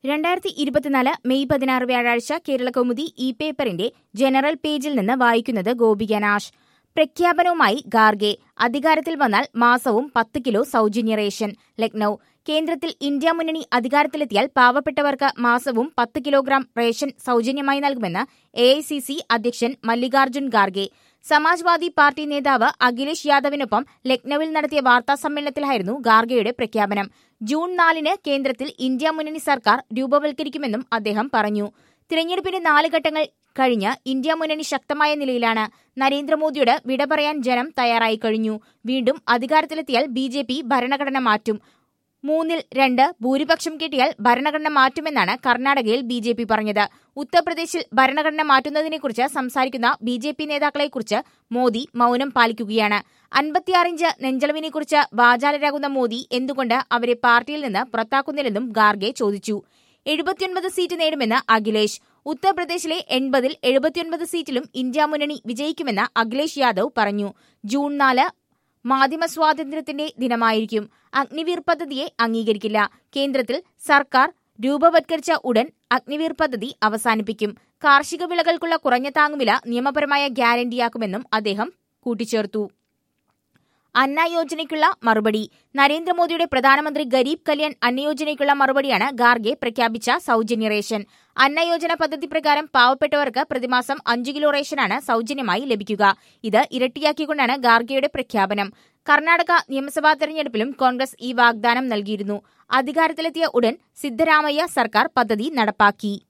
രണ്ടായിരത്തി ഇരുപത്തിനാല് മെയ് പതിനാറ് വ്യാഴാഴ്ച കേരള കൗമുദി ഇ പേപ്പറിന്റെ ജനറൽ പേജിൽ നിന്ന് വായിക്കുന്നത് ഗോപിക നാഷ് പ്രഖ്യാപനവുമായി ഗാർഗെ അധികാരത്തിൽ വന്നാൽ മാസവും പത്ത് കിലോ സൗജന്യ റേഷൻ ലക്നൌ കേന്ദ്രത്തിൽ ഇന്ത്യ മുന്നണി അധികാരത്തിലെത്തിയാൽ പാവപ്പെട്ടവർക്ക് മാസവും പത്ത് കിലോഗ്രാം റേഷൻ സൗജന്യമായി നൽകുമെന്ന് എ അധ്യക്ഷൻ മല്ലികാർജ്ജുൻ ഖാർഗെ സമാജ്വാദി പാർട്ടി നേതാവ് അഖിലേഷ് യാദവിനൊപ്പം ലക്നൌവിൽ നടത്തിയ വാർത്താ സമ്മേളനത്തിലായിരുന്നു ഖാർഗെയുടെ പ്രഖ്യാപനം ജൂൺ നാലിന് കേന്ദ്രത്തിൽ ഇന്ത്യ മുന്നണി സർക്കാർ രൂപവൽക്കരിക്കുമെന്നും അദ്ദേഹം പറഞ്ഞു തിരഞ്ഞെടുപ്പിന്റെ നാല് ഘട്ടങ്ങൾ കഴിഞ്ഞ് ഇന്ത്യ മുന്നണി ശക്തമായ നിലയിലാണ് നരേന്ദ്രമോദിയോട് വിട പറയാൻ ജനം തയ്യാറായി കഴിഞ്ഞു വീണ്ടും അധികാരത്തിലെത്തിയാൽ ബി ജെ പി ഭരണഘടന മാറ്റും മൂന്നിൽ രണ്ട് ഭൂരിപക്ഷം കിട്ടിയാൽ ഭരണഘടന മാറ്റുമെന്നാണ് കർണാടകയിൽ ബി ജെ പി പറഞ്ഞത് ഉത്തർപ്രദേശിൽ ഭരണഘടന മാറ്റുന്നതിനെക്കുറിച്ച് സംസാരിക്കുന്ന ബി ജെ പി നേതാക്കളെക്കുറിച്ച് മോദി മൌനം പാലിക്കുകയാണ് അൻപത്തിയാറിഞ്ച് നെഞ്ചളവിനെക്കുറിച്ച് വാചാലരാകുന്ന മോദി എന്തുകൊണ്ട് അവരെ പാർട്ടിയിൽ നിന്ന് പുറത്താക്കുന്നില്ലെന്നും ഗാർഗെ ചോദിച്ചു എഴുപത്തിയൊൻപത് സീറ്റ് നേടുമെന്ന് അഖിലേഷ് ഉത്തർപ്രദേശിലെ എൺപതിൽ എഴുപത്തിയൊൻപത് സീറ്റിലും ഇന്ത്യ മുന്നണി വിജയിക്കുമെന്ന് അഖിലേഷ് യാദവ് പറഞ്ഞു ജൂൺ നാല് മാധ്യമ സ്വാതന്ത്ര്യത്തിന്റെ ദിനമായിരിക്കും അഗ്നിവീർ പദ്ധതിയെ അംഗീകരിക്കില്ല കേന്ദ്രത്തിൽ സർക്കാർ രൂപവത്കരിച്ച ഉടൻ അഗ്നിവീർ പദ്ധതി അവസാനിപ്പിക്കും കാർഷിക വിളകൾക്കുള്ള കുറഞ്ഞ താങ്ങുവില നിയമപരമായ ഗ്യാരണ്ടിയാക്കുമെന്നും അദ്ദേഹം കൂട്ടിച്ചേർത്തു അന്ന യോജനയ്ക്കുള്ള മറുപടി നരേന്ദ്രമോദിയുടെ പ്രധാനമന്ത്രി ഗരീബ് കല്യാൺ അന്നയോജനയ്ക്കുള്ള മറുപടിയാണ് ഗാർഗെ പ്രഖ്യാപിച്ച സൗജന്യ റേഷൻ അന്നയോജന പദ്ധതി പ്രകാരം പാവപ്പെട്ടവർക്ക് പ്രതിമാസം അഞ്ചു കിലോ റേഷനാണ് സൗജന്യമായി ലഭിക്കുക ഇത് ഇരട്ടിയാക്കിക്കൊണ്ടാണ് ഗാർഗെയുടെ പ്രഖ്യാപനം കർണാടക നിയമസഭാ തെരഞ്ഞെടുപ്പിലും കോൺഗ്രസ് ഈ വാഗ്ദാനം നൽകിയിരുന്നു അധികാരത്തിലെത്തിയ ഉടൻ സിദ്ധരാമയ്യ സർക്കാർ പദ്ധതി നടപ്പാക്കി